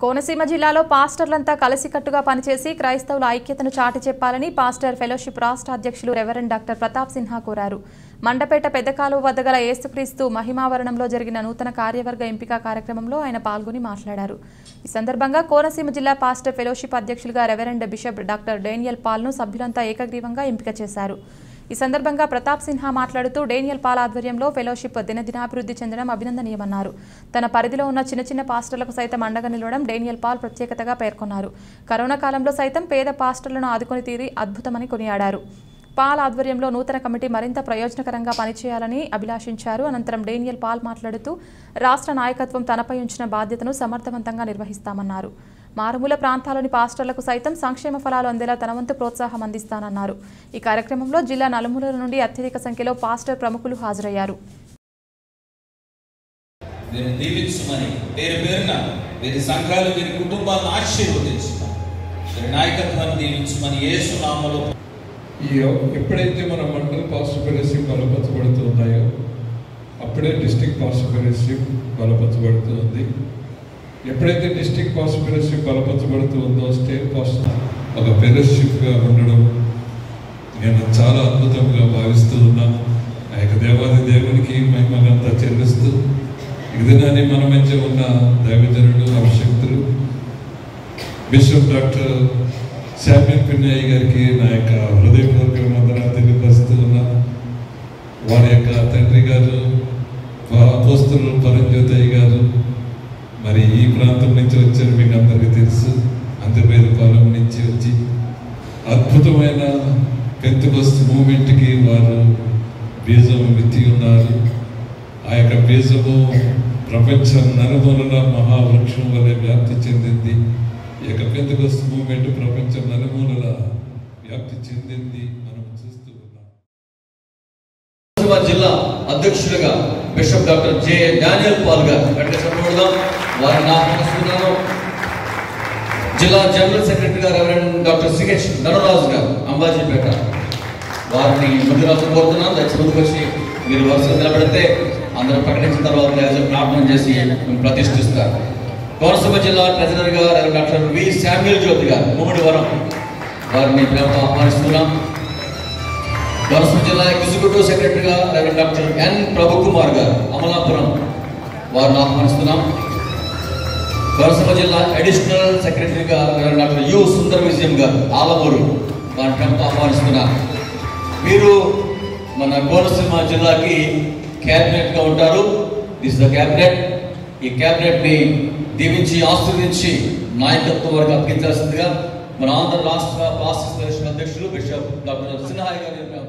కోనసీమ జిల్లాలో పాస్టర్లంతా కలిసికట్టుగా పనిచేసి క్రైస్తవుల ఐక్యతను చాటి చెప్పాలని పాస్టర్ ఫెలోషిప్ రాష్ట్ర అధ్యక్షులు రెవరెండ్ డాక్టర్ ప్రతాప్ సిన్హా కోరారు మండపేట పెద్దకాలువ వద్ద గల ఏసుక్రీస్తు మహిమావరణంలో జరిగిన నూతన కార్యవర్గ ఎంపిక కార్యక్రమంలో ఆయన పాల్గొని మాట్లాడారు ఈ సందర్భంగా కోనసీమ జిల్లా పాస్టర్ ఫెలోషిప్ అధ్యక్షులుగా రెవరెండ్ బిషప్ డాక్టర్ డేనియల్ పాల్ను సభ్యులంతా ఏకగ్రీవంగా ఎంపిక చేశారు ఈ సందర్భంగా ప్రతాప్ సిన్హా మాట్లాడుతూ డేనియల్ పాల్ ఆధ్వర్యంలో ఫెలోషిప్ దినదినాభివృద్ధి చెందడం అభినందనీయమన్నారు తన పరిధిలో ఉన్న చిన్న చిన్న పాస్టర్లకు సైతం అండగా నిలవడం డేనియల్ పాల్ ప్రత్యేకతగా పేర్కొన్నారు కరోనా కాలంలో సైతం పేద పాస్టర్లను ఆదుకొని తీరి అద్భుతమని కొనియాడారు పాల్ ఆధ్వర్యంలో నూతన కమిటీ మరింత ప్రయోజనకరంగా పనిచేయాలని అభిలాషించారు అనంతరం డేనియల్ పాల్ మాట్లాడుతూ రాష్ట్ర నాయకత్వం తనపై ఉంచిన బాధ్యతను సమర్థవంతంగా నిర్వహిస్తామన్నారు మారుమూల ప్రాంతాలోని పాస్టర్లకు సైతం సంక్షేమ ఫలాలు అందేలా తన వంతు ప్రోత్సాహం అందిస్తానన్నారు ఈ కార్యక్రమంలో జిల్లా నలుమూలల నుండి అత్యధిక సంఖ్యలో పాస్టర్ ప్రముఖులు హాజరయ్యారు వీరిని దీవించమని పేరు పేరున వీరి సంఘాలు వీరి కుటుంబాలను ఆశీర్వదించమని వీరి నాయకత్వాన్ని దీవించమని యేసు నామలో ఈ ఎప్పుడైతే మన మండల పాసిబిలిషిప్ బలపరచబడుతూ ఉన్నాయో అప్పుడే డిస్టిక్ పాసిబిలిషిప్ బలపరచబడుతూ ఉంది ఎప్పుడైతే డిస్టిక్ పాసిబిలిషిప్ బలపరచబడుతూ ఉందో స్టేట్ పాస్ ఒక ఫెలోషిప్గా ఉండడం నేను చాలా అద్భుతంగా భావిస్తూ ఉన్నాను ఆ యొక్క దేవాది దేవునికి మహిమనంతా చెల్లిస్తూ ఈ దినాన్ని మన మధ్య ఉన్న దైవజనుడు అభిషక్తులు బిషప్ డాక్టర్ శామ్యుల్ పిన్నయ్య గారికి నా యొక్క హృదయపూర్వక వందనాలు తెలియపరుస్తూ ఉన్నాను వారి యొక్క తండ్రి గారు అపోస్తులు పరంజ్యోతయ్య గారు మరి ఈ ప్రాంతం నుంచి వచ్చారు మీకు అందరికీ తెలుసు అంతర్వేద పాలెం నుంచి వచ్చి అద్భుతమైన పెంతుకొస్తు మూమెంట్కి వారు బీజం విత్తి ఉన్నారు ఆ యొక్క బీజము ప్రపంచ నలుమూలల మహావృక్షం వలె వ్యాప్తి చెందింది ఈ యొక్క పెంతుకొస్తు మూమెంట్ ప్రపంచ నలుమూలల వ్యాప్తి చెందింది మనం చూస్తూ ఉన్నాం కోనసీమ జిల్లా అధ్యక్షుడిగా bishop doctor J Daniel Paul garu గట్టిగా చెప్పకూడదాం వారిని ఆహ్వానిస్తున్నాను జిల్లా జనరల్ సెక్రటరీగా రెవరెండ్ డాక్టర్ సిహెచ్ ధనరాజు గారు అంబాజీపేట వారిని ముందు రాష్ట్రం కోరుతున్నాను దయచేసి ముందుకు వచ్చి మీరు వరుసగా నిలబడితే అందరూ ప్రకటించిన తర్వాత లేకపోతే ప్రార్థన చేసి మేము ప్రతిష్ఠిస్తారు కోనసీమ జిల్లా ట్రెజరర్గా reverend doctor V Samuel Jyothi garu ముమ్మడి వరం వారిని ప్రేమతో ఆహ్వానిస్తున్నాం కోనసీమ జిల్లా ఎగ్జిక్యూటివ్ సెక్రటరీగా రెవరెండ్ డాక్టర్ ఎన్ ప్రభుకుమార్ గారు అమలాపురం వారిని ఆహ్వానిస్తున్నాం కోనసీమ జిల్లా అడిషనల్ సెక్రటరీగా రెవరెండ్ డాక్టర్ యు సుందర్ విజయం గారు ఆలమూరు వారిని ప్రేమతో ఆహ్వానిస్తున్నాం వీరు మన కోనసీమ జిల్లాకి క్యాబినెట్ గా ఉంటారు దిస్ ద క్యాబినెట్ ఈ క్యాబినెట్ ని దీవించి ఆశీర్వదించి నాయకత్వం వరకు అప్పగించాల్సిందిగా మన ఆంధ్ర రాష్ట్ర పాస్ అసోసియేషన్ అధ్యక్షులు బిషప్ డాక్టర్ సిన్హాయ్ గారి